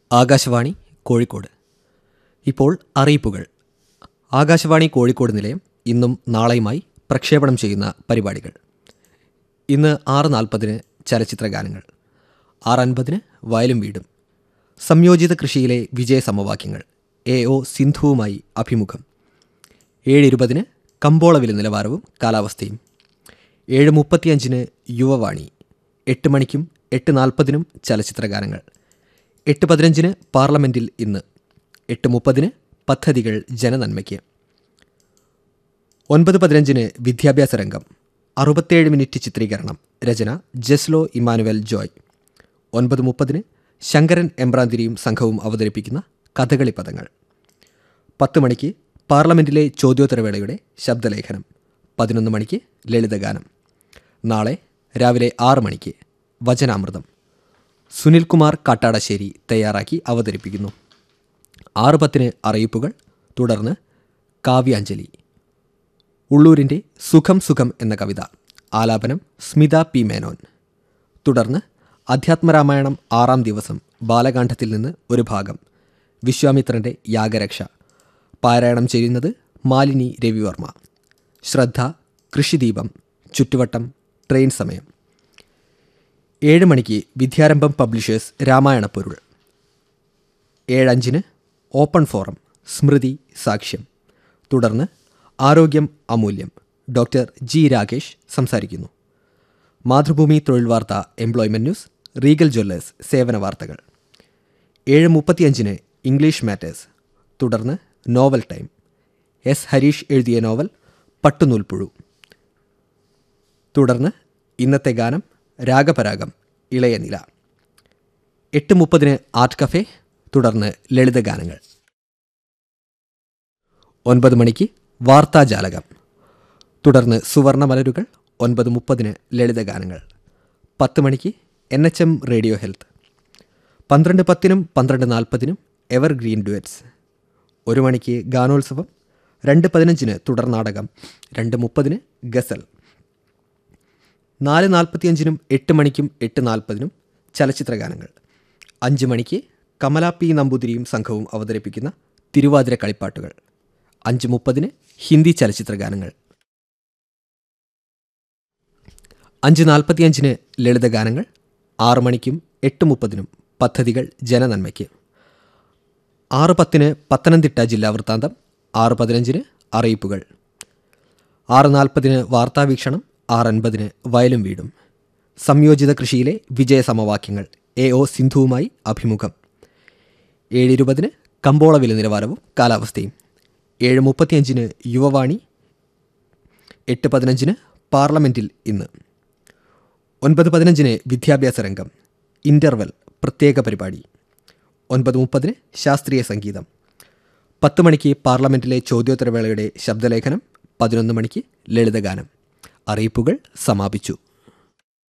ആകാശവാണി കോഴിക്കോട് ഇപ്പോൾ അറിയിപ്പുകൾ ആകാശവാണി കോഴിക്കോട് നിലയം ഇന്നും നാളെയുമായി പ്രക്ഷേപണം ചെയ്യുന്ന പരിപാടികൾ ഇന്ന് ആറ് നാൽപ്പതിന് ചലച്ചിത്ര ഗാനങ്ങൾ ആറ് അൻപതിന് വയലും വീടും സംയോജിത കൃഷിയിലെ വിജയ സമവാക്യങ്ങൾ എ ഒ സിന്ധുവുമായി അഭിമുഖം ഏഴ് ഇരുപതിന് കമ്പോള വില നിലവാരവും കാലാവസ്ഥയും ഏഴ് മുപ്പത്തിയഞ്ചിന് യുവവാണി എട്ട് മണിക്കും എട്ട് നാൽപ്പതിനും ചലച്ചിത്ര ഗാനങ്ങൾ എട്ട് പതിനഞ്ചിന് പാർലമെൻറ്റിൽ ഇന്ന് എട്ട് മുപ്പതിന് പദ്ധതികൾ ജനനന്മയ്ക്ക് ഒൻപത് പതിനഞ്ചിന് വിദ്യാഭ്യാസ രംഗം അറുപത്തേഴ് മിനിറ്റ് ചിത്രീകരണം രചന ജസ്ലോ ഇമാനുവൽ ജോയ് ഒൻപത് മുപ്പതിന് ശങ്കരൻ എമ്പ്രാന്തിരിയും സംഘവും അവതരിപ്പിക്കുന്ന കഥകളി പദങ്ങൾ പത്ത് മണിക്ക് പാർലമെൻറ്റിലെ ചോദ്യോത്തരവേളയുടെ ശബ്ദലേഖനം പതിനൊന്ന് മണിക്ക് ലളിതഗാനം നാളെ രാവിലെ ആറ് മണിക്ക് വചനാമൃതം സുനിൽകുമാർ കാട്ടാടശ്ശേരി തയ്യാറാക്കി അവതരിപ്പിക്കുന്നു ആറ് പത്തിന് അറിയിപ്പുകൾ തുടർന്ന് കാവ്യാഞ്ജലി ഉള്ളൂരിൻ്റെ സുഖം സുഖം എന്ന കവിത ആലാപനം സ്മിത പി മേനോൻ തുടർന്ന് അധ്യാത്മരാമായണം ആറാം ദിവസം ബാലകാന്ഡത്തിൽ നിന്ന് ഒരു ഭാഗം വിശ്വാമിത്രൻ്റെ യാഗരക്ഷ പാരായണം ചെയ്യുന്നത് മാലിനി രവിവർമ്മ ശ്രദ്ധ കൃഷിദീപം ചുറ്റുവട്ടം ട്രെയിൻ സമയം ഏഴ് മണിക്ക് വിദ്യാരംഭം പബ്ലിഷേഴ്സ് രാമായണ പൊരുൾ ഏഴഞ്ചിന് ഓപ്പൺ ഫോറം സ്മൃതി സാക്ഷ്യം തുടർന്ന് ആരോഗ്യം അമൂല്യം ഡോക്ടർ ജി രാകേഷ് സംസാരിക്കുന്നു മാതൃഭൂമി തൊഴിൽ വാർത്ത എംപ്ലോയ്മെന്റ് ന്യൂസ് റീഗൽ ജ്വല്ലേഴ്സ് സേവന വാർത്തകൾ ഏഴ് മുപ്പത്തിയഞ്ചിന് ഇംഗ്ലീഷ് മാറ്റേഴ്സ് തുടർന്ന് നോവൽ ടൈം എസ് ഹരീഷ് എഴുതിയ നോവൽ പട്ടുനൂൽപ്പുഴു തുടർന്ന് ഇന്നത്തെ ഗാനം രാഗപരാഗം ഇളയ നില എട്ട് മുപ്പതിന് ആർട്ട് കഫേ തുടർന്ന് ലളിതഗാനങ്ങൾ ഒൻപത് മണിക്ക് വാർത്താജാലകം തുടർന്ന് സുവർണ മലരുകൾ ഒൻപത് മുപ്പതിന് ലളിതഗാനങ്ങൾ പത്ത് മണിക്ക് N H M radio health പന്ത്രണ്ട് പത്തിനും പന്ത്രണ്ട് നാൽപ്പതിനും എവർ ഗ്രീൻ ഡുവറ്റ്സ് ഒരു മണിക്ക് ഗാനോത്സവം രണ്ട് പതിനഞ്ചിന് തുടർ നാടകം രണ്ട് മുപ്പതിന് ഗസൽ നാല് നാൽപ്പത്തിയഞ്ചിനും എട്ട് മണിക്കും എട്ട് നാൽപ്പതിനും ചലച്ചിത്ര ഗാനങ്ങൾ അഞ്ച് മണിക്ക് കമല പി നമ്പൂതിരിയും സംഘവും അവതരിപ്പിക്കുന്ന തിരുവാതിര കളിപ്പാട്ടുകൾ അഞ്ച് മുപ്പതിന് ഹിന്ദി ചലച്ചിത്ര ഗാനങ്ങൾ അഞ്ച് നാൽപ്പത്തിയഞ്ചിന് ലളിതഗാനങ്ങൾ ആറ് മണിക്കും എട്ട് മുപ്പതിനും പദ്ധതികൾ ജനനന്മയ്ക്ക് ആറ് പത്തിന് പത്തനംതിട്ട ജില്ലാ വൃത്താന്തം ആറ് പതിനഞ്ചിന് അറിയിപ്പുകൾ ആറ് നാൽപ്പതിന് വാർത്താവീക്ഷണം ആറ് അൻപതിന് വയലും വീടും സംയോജിത കൃഷിയിലെ വിജയ സമവാക്യങ്ങൾ എ ഒ സിന്ധുവുമായി അഭിമുഖം ഏഴ് ഇരുപതിന് കമ്പോള വില നിലവാരവും കാലാവസ്ഥയും ഏഴ് മുപ്പത്തിയഞ്ചിന് യുവവാണി എട്ട് പതിനഞ്ചിന് പാർലമെൻറ്റിൽ ഇന്ന് ഒൻപത് പതിനഞ്ചിന് വിദ്യാഭ്യാസ രംഗം ഇൻ്റർവെൽ പ്രത്യേക പരിപാടി ഒൻപത് മുപ്പതിന് ശാസ്ത്രീയ സംഗീതം പത്ത് മണിക്ക് പാർലമെൻറ്റിലെ ചോദ്യോത്തരവേളയുടെ ശബ്ദലേഖനം പതിനൊന്ന് മണിക്ക് ലളിതഗാനം അറിയിപ്പുകൾ സമാപിച്ചു